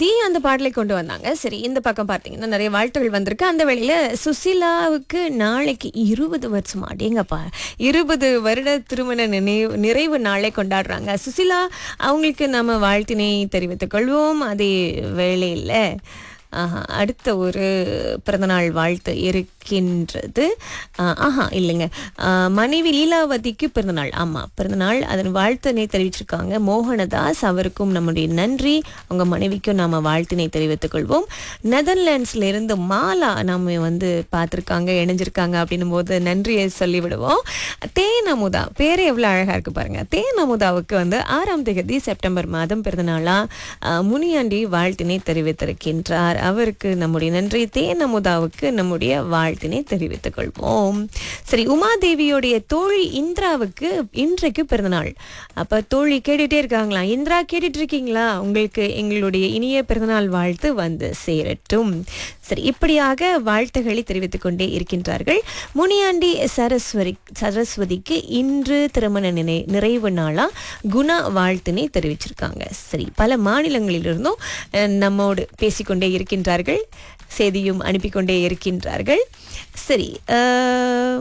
பாடகி அந்த பாடலை கொண்டு வந்தாங்க சரி இந்த பக்கம் பார்த்தீங்கன்னா நிறைய வாழ்த்துகள் வந்திருக்கு அந்த வேளையில சுசிலாவுக்கு நாளைக்கு இருபது வருஷம் அடேங்கப்பா இருபது வருட திருமண நினைவு நிறைவு நாளை கொண்டாடுறாங்க சுசிலா அவங்களுக்கு நம்ம வாழ்த்தினை தெரிவித்துக் கொள்வோம் அதே வேளையில் ஆஹா, அடுத்த ஒரு பிறந்தநாள் வாழ்த்து இருக்கின்றது ஆஹ், ஆஹா இல்லைங்க ஆஹ், மனைவி லீலாவதிக்கு பிறந்தநாள் ஆமாம் பிறந்தநாள் அதன் வாழ்த்தினை தெரிவிச்சிருக்காங்க மோகனதாஸ் அவருக்கும் நம்முடைய நன்றி அவங்க மனைவிக்கும் நாம வாழ்த்தினை தெரிவித்துக் கொள்வோம் நெதர்லாண்ட்ஸ்ல இருந்து மாலா நம்ம வந்து பார்த்துருக்காங்க இணைஞ்சிருக்காங்க அப்படின்னும் போது நன்றியை சொல்லிவிடுவோம் தேன் அமுதா பேரே எவ்வளோ அழகா இருக்கு பாருங்க தேன் அமுதாவுக்கு வந்து ஆறாம் தேதி செப்டம்பர் மாதம் பிறந்தநாளா ஆஹ், முனியாண்டி வாழ்த்தினை தெரிவித்திருக்கின்றார் அவருக்கு நம்முடைய நன்றி தேன் அமுதாவுக்கு நம்முடைய வாழ்த்தினை தெரிவித்துக் கொள்வோம் சரி உமாதேவியோடைய தோழி இந்திராவுக்கு இன்றைக்கு பிறந்தநாள் அப்ப தோழி கேட்டுட்டே இருக்காங்களா இந்திரா கேட்டுட்டு இருக்கீங்களா உங்களுக்கு எங்களுடைய இனிய பிறந்தநாள் வாழ்த்து வந்து சேரட்டும் சரி இப்படியாக வாழ்த்துக்களை தெரிவித்துக் கொண்டே இருக்கின்றார்கள் முனியாண்டி சரஸ்வதி சரஸ்வதிக்கு இன்று திருமண நினை நிறைவு நாளா குணா வாழ்த்தினை தெரிவிச்சிருக்காங்க சரி பல மாநிலங்களிலிருந்தும் அஹ், நம்மோடு பேசிக்கொண்டே இருக்கின்றார்கள் செய்தியும் அனுப்பி கொண்டே இருக்கின்றார்கள் சரி அஹ்,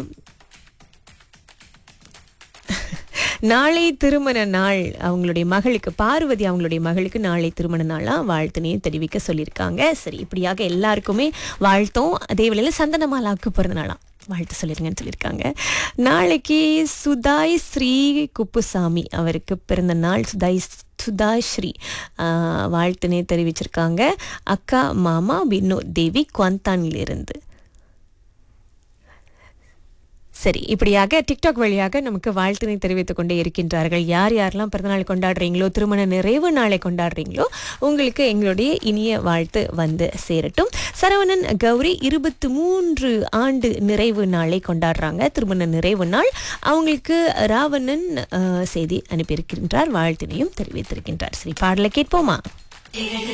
நாளை திருமண நாள் அவங்களுடைய மகளுக்கு பார்வதி அவங்களுடைய மகளுக்கு நாளை திருமண நாளா வாழ்த்துனையும் தெரிவிக்க சொல்லியிருக்காங்க சரி இப்படியாக எல்லாருக்குமே வாழ்த்தோம் அதே வேளையில் சந்தனமாலாவுக்கு பிறந்த நாளாம் வாழ்த்து சொல்லிருங்கன்னு சொல்லியிருக்காங்க நாளைக்கு சுதாய் ஸ்ரீ குப்புசாமி அவருக்கு பிறந்த நாள் சுதாய் சுதாஸ்ரீ ஆஹ், வாழ்த்துனே தெரிவிச்சிருக்காங்க அக்கா மாமா வினோத் தேவி குவாந்தானிலிருந்து சரி இப்படியாக டிக்டாக் வழியாக நமக்கு வாழ்த்தினை தெரிவித்துக் கொண்டே இருக்கின்றார்கள் யார் யாரெல்லாம் பிறந்தநாள் கொண்டாடுறீங்களோ திருமண நிறைவு நாளை கொண்டாடுறீங்களோ உங்களுக்கு எங்களுடைய இனிய வாழ்த்து வந்து சேரட்டும் சரவணன் கௌரி இருபத்தி மூன்று ஆண்டு நிறைவு நாளை கொண்டாடுறாங்க திருமண நிறைவு நாள் அவங்களுக்கு ராவணன் அஹ், செய்தி அனுப்பியிருக்கின்றார் வாழ்த்தினையும் தெரிவித்திருக்கின்றார் சரி பாடலை கேட்போமா